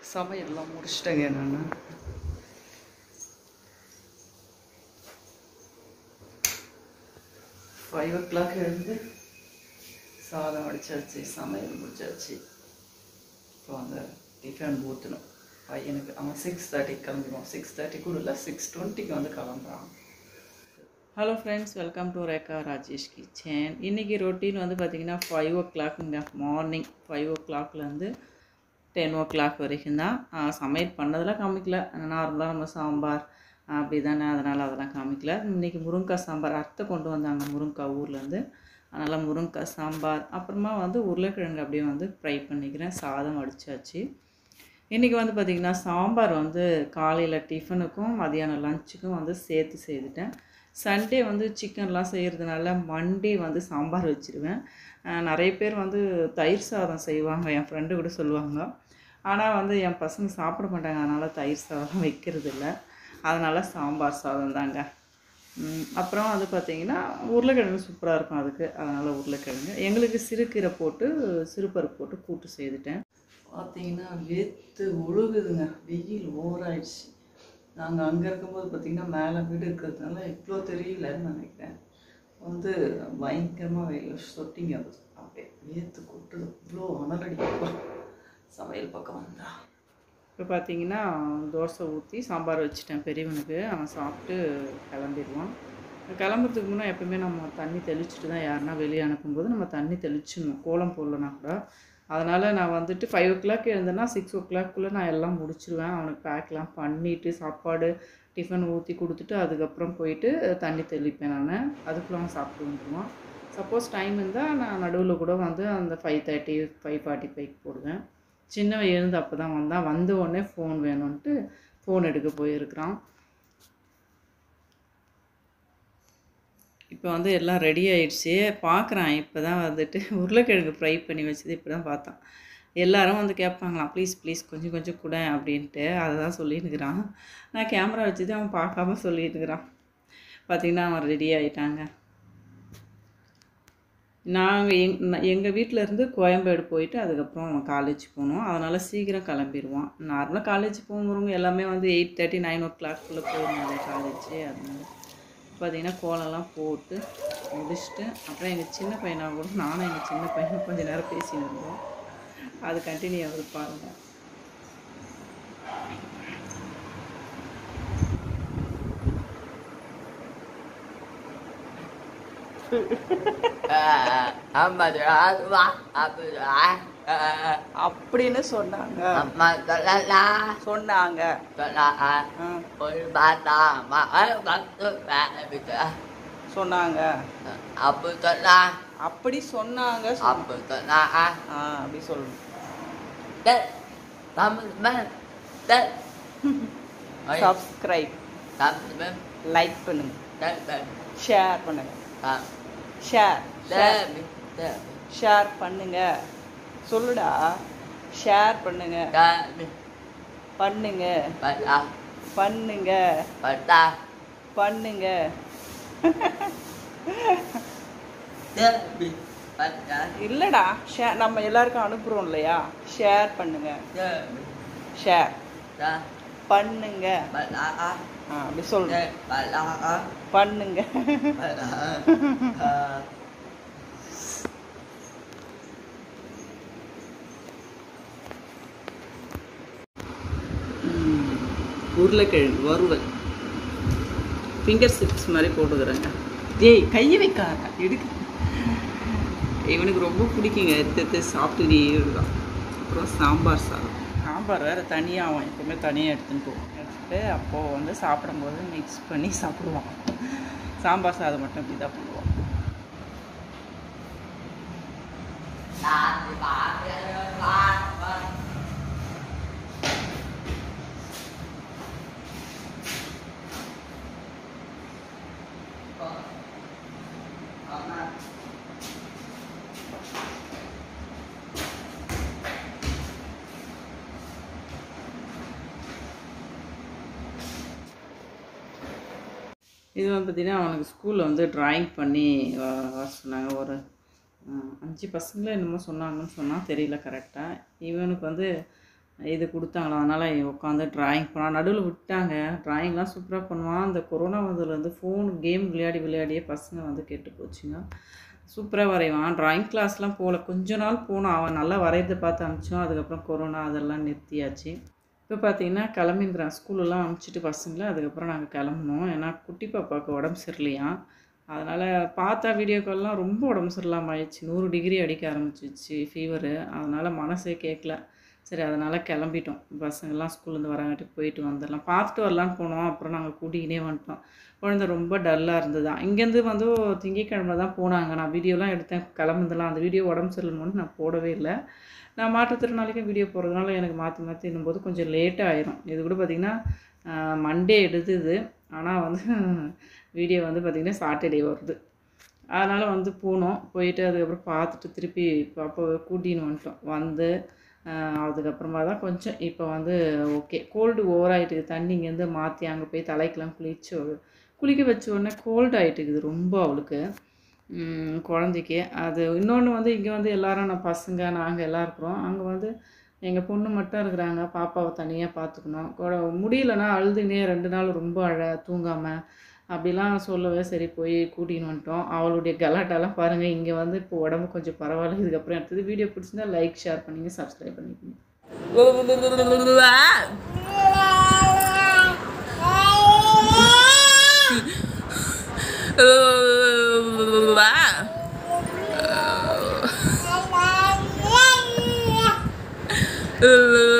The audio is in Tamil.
சமையல்லாம் முடிச்சிட்டேங்க நான் ஃபைவ் ஓ கிளாக் எழுந்து சாதம் வடிச்சாச்சு சமையல் முடிச்சாச்சு இப்போ வந்து டிஃபன் ஊற்றணும் பையனுக்கு அவன் சிக்ஸ் தேர்ட்டிக்கு கிளம்பிடுவான் சிக்ஸ் தேர்ட்டி கூட இல்லை சிக்ஸ் டுவெண்ட்டிக்கு வந்து கிளம்புறான் hello friends welcome to Rekha Rajesh kitchen இன்றைக்கி ரொட்டீன் வந்து பார்த்திங்கன்னா ஃபைவ் ஓ கிளாக்குங்க மார்னிங் ஃபைவ் ஓ கிளாக்லேருந்து டென் ஓ கிளாக் வரைக்கும் தான் ஆஹ், சமையல் பண்ணதெல்லாம் காமிக்கல நார்மலாக நம்ம சாம்பார் அப்படி தானே அதனால் அதெல்லாம் காமிக்கல இன்றைக்கி முருங்கைக்காய் சாம்பார் அத்தை கொண்டு வந்தாங்க முருங்கைக்காய் ஊர்லேருந்து அதனால் முருங்கைக்காய் சாம்பார் அப்புறமா வந்து உருளைக்கிழங்கு அப்படியே வந்து ஃப்ரை பண்ணிக்கிறேன் சாதம் வடிச்சாச்சு இன்றைக்கி வந்து பார்த்திங்கன்னா சாம்பார் வந்து காலையில் டிஃபனுக்கும் மதியானம் லஞ்சுக்கும் வந்து சேர்த்து செய்துட்டேன் சண்டே வந்து சிக்கன்லாம் செய்கிறதுனால மண்டே வந்து சாம்பார் வச்சுருவேன் அஹ் நிறைய பேர் வந்து தயிர் சாதம் செய்வாங்க என் ஃப்ரெண்டு கூட சொல்லுவாங்க ஆனால் வந்து என் பசங்க சாப்பிட மாட்டாங்க அதனால் தயிர் சாதம் வைக்கிறது இல்லை அதனால் சாம்பார் சாதம் தாங்க ம், அப்புறம் வந்து பார்த்திங்கன்னா உருளைக்கிழங்கு சூப்பராக இருக்கும் அதுக்கு அதனால் உருளைக்கிழங்கு எங்களுக்கு சிறுகீரை போட்டு சிறுபருப்பு போட்டு கூட்டு செய்துட்டேன் பார்த்தீங்கன்னா வேத்து ஒழுகுதுங்க வெயில் ஓவராயிடுச்சு நாங்கள் அங்கே இருக்கும்போது பார்த்திங்கன்னா மேலே வீடு இருக்கிறதுனால இவ்வளோ தெரியலன்னு நினைக்கிறேன் வந்து பயங்கரமாக வெயில் சொட்டிங்க அது அப்படியே வேத்து கொட்டுது இவ்வளோ அனல் அடிக்கும் சமையல் பக்கம் வந்தா இப்போ பார்த்தீங்கன்னா தோசை ஊற்றி சாம்பார் வச்சுட்டேன் பெரியவனுக்கு அவன் சாப்பிட்டு கிளம்பிடுவான் கிளம்புறதுக்கு முன்னே எப்பவுமே நம்ம தண்ணி தெளிச்சுட்டு தான் யாருன்னா வெளியே அனுப்பும்போது நம்ம தண்ணி தெளிச்சிடணும் கோலம் போடலனா கூட அதனால் நான் வந்துட்டு ஃபைவ் ஓ கிளாக் எழுந்தேன்னா சிக்ஸ் ஓ கிளாக்குள்ளே நான் எல்லாம் முடிச்சிருவேன் அவனுக்கு பேக்லாம் பண்ணிவிட்டு சாப்பாடு டிஃபன் ஊற்றி கொடுத்துட்டு அதுக்கப்புறம் போயிட்டு தண்ணி தெளிப்பேன் நான் அதுக்குள்ளே அவன் சாப்பிட்டு வந்துடுவான் சப்போஸ் டைம் இருந்தால் நான் நடுவில் கூட வந்து அந்த five thirty five forty five போடுவேன் சின்னவன் எழுந்து அப்போ தான் வந்தான் வந்த உடனே ஃபோன் வேணும்ன்ட்டு ஃபோன் எடுக்க போயிருக்கிறான் இப்போ வந்து எல்லாம் ரெடி ஆயிடுச்சு பார்க்குறான் இப்போ தான் வந்துட்டு உருளைக்கிழங்கு ஃப்ரை பண்ணி வச்சது இப்போ தான் பார்த்தான் எல்லாரும் வந்து கேட்பாங்களாம் ப்ளீஸ் ப்ளீஸ் கொஞ்சம் கொஞ்சம் கூட அப்படின்ட்டு அதை தான் சொல்லிட்டுக்கிறான் நான் கேமரா வச்சது அவன் பார்க்காம சொல்லிட்டுக்கிறான் பார்த்தீங்கன்னா அவன் ரெடி ஆகிட்டாங்க நாங்கள் எங் எங்கள் வீட்டிலேருந்து கோயம்பேடு போயிட்டு அதுக்கப்புறம் அவன் காலேஜ் போகணும் அதனால் சீக்கிரம் கிளம்பிடுவான் நார்மலாக காலேஜ் போகிறவங்க எல்லாமே வந்து எயிட் தேர்ட்டி நைன் ஓ கிளாக்குள்ளே போயிருந்தாங்க காலேஜ் அதனால பார்த்தீங்கன்னா கோலம்லாம் போட்டு முடிச்சுட்டு அப்புறம் எங்கள் சின்ன பையனாக கூட நானும் எங்கள் சின்ன பையனும் கொஞ்ச நேரம் பேசின்னு இருந்தோம் அது கண்டினியூ ஆகுது பாருங்கள் அப்படின்னு சொன்னாங்க சொன்னாங்க சொன்னாங்க அப்படி சொன்னாங்க சொன்னாங்க. ஆ அப்படி சொல்லணும் சப்ஸ்கிரைப் லைக் பண்ணுங்க ஷேர் பண்ணுங்க ஷேர் ஷேர் பண்ணுங்க சொல்லுடா ஷேர் பண்ணுங்க பண்ணுங்க பண்ணுங்க பண்ணுங்க இல்லடா ஷேர் நம்ம எல்லாருக்கும் அனுப்புறோம் இல்லையா ஷேர் பண்ணுங்க ஷேர் பண்ணுங்க ஆ அப்படி சொல்லுங்க பண்ணுங்க உருளைக்கிழங்கு வறுவல் ஃபிங்கர் சிப்ஸ் மாதிரி போட்டுக்கிறேங்க ஏய் கையை வைக்காத எடுக்க இவனுக்கு ரொம்ப பிடிக்குங்க எடுத்து எடுத்து சாப்பிட்டுட்டே இருக்கான் அப்புறம் சாம்பார் சாதம் சாம்பார் வேறு தனியாக அவன் எப்பவுமே தனியாக எடுத்துன்னு போவான் எடுத்துட்டு அப்போது வந்து சாப்பிடும்போது மிக்ஸ் பண்ணி சாப்பிடுவான் சாம்பார் சாதம் மட்டும் இப்படி தான் பண்ணுவான் இது வந்து பார்த்திங்கன்னா அவனுக்கு ஸ்கூலில் வந்து ட்ராயிங் பண்ணி வ- வர சொன்னாங்க ஒரு அஹ், அஞ்சு பசங்களும் என்னமோ சொன்னாங்கன்னு சொன்னால் தெரியல கரெக்டாக இவனுக்கு வந்து இது கொடுத்தாங்களா அதனால் உட்காந்து டிராயிங் பண்ணான் நடுவில் விட்டாங்க டிராயிங்லாம் சூப்பராக பண்ணுவான் அந்த கொரோனா வந்ததுலேருந்து ஃபோன் கேம் விளையாடி விளையாடியே பசங்க வந்து கெட்டு போச்சுங்க சூப்பராக வரைவான் டிராயிங் கிளாஸ்லாம் போகல கொஞ்ச நாள் போனான் அவன் நல்லா வரைகிறத பார்த்து அனுப்பிச்சோம் அதுக்கப்புறம் கொரோனா அதெல்லாம் நிறுத்தியாச்சு இப்போ பார்த்தீங்கன்னா கிளம்பிங்கிறான் ஸ்கூலெல்லாம் அனுப்பிச்சிட்டு பசங்களை அதுக்கப்புறம் நாங்கள் கிளம்புனோம் ஏன்னா குட்டி பாப்பாவுக்கு உடம்பு சரியில்லையா அதனால் பார்த்தா வீடியோ கால்லாம் ரொம்ப உடம்பு சரியில்லாமல் ஆயிடுச்சு நூறு டிகிரி அடிக்க ஆரம்பிச்சிச்சு ஃபீவரு அதனால் மனசே கேட்கல சரி அதனால் கிளம்பிட்டோம் பசங்கள்லாம் ஸ்கூல்லேருந்து வராங்காட்டி போயிட்டு வந்துடலாம் பார்த்துட்டு வரலான்னு போனோம் அப்புறம் நாங்கள் கூட்டிகினே வந்துட்டோம் குழந்தை ரொம்ப டல்லாக இருந்தது இங்கேருந்து வந்து திங்கக்கிழமை தான் போனாங்க நான் வீடியோலாம் எடுத்தேன் கிளம்புதெல்லாம் அந்த வீடியோ உடம்பு சரியில்லைன்னு நான் போடவே இல்லை நான் மாற்றுத்திறனாளிக்கும் வீடியோ போடுறதுனால எனக்கு மாற்றி மாற்றி போது கொஞ்சம் லேட்டாக ஆயிரும் இது கூட பார்த்திங்கன்னா மண்டே எடுத்தது ஆனால் வந்து வீடியோ வந்து பார்த்திங்கன்னா சாட்டர்டே வருது அதனால் வந்து போனோம் போயிட்டு அதுக்கப்புறம் பார்த்துட்டு திருப்பி பாப்பாவை கூட்டின்னு வந்துட்டோம் வந்து ஆஹ் அதுக்கப்புறமா தான் கொஞ்சம் இப்போ வந்து ஓகே கோல்டு ஓவர் ஆகிட்டு தண்ணி இங்கேருந்து மாற்றி அங்கே போய் தலைக்கெல்லாம் குளிச்சு குளிக்க வச்ச உடனே கோல்டு ஆகிட்டுக்குது ரொம்ப அவளுக்கு உம் குழந்தைக்கு அது இன்னொன்று வந்து இங்கே வந்து எல்லாரும் நான் பசங்க நாங்கள் எல்லாம் இருக்கிறோம் அங்கே வந்து எங்கள் பொண்ணு மட்டும் இருக்கிறாங்க பாப்பாவை தனியாக பார்த்துக்கணும் கொ- முடியலன்னா அழுதுனே ரெண்டு நாள் ரொம்ப அழ தூங்காமல் அப்படிலாம் சொல்லவே சரி போய் கூட்டின்னு வந்துட்டோம் அவளுடைய கலாட்டாலாம் பாருங்கள் இங்கே வந்து இப்போ உடம்பு கொஞ்சம் பரவாயில்ல இதுக்கப்புறம் அடுத்தது வீடியோ பிடிச்சிருந்தா லைக் ஷேர் பண்ணிங்க சப்ஸ்கிரைப் பண்ணிக்கோங்க Uh...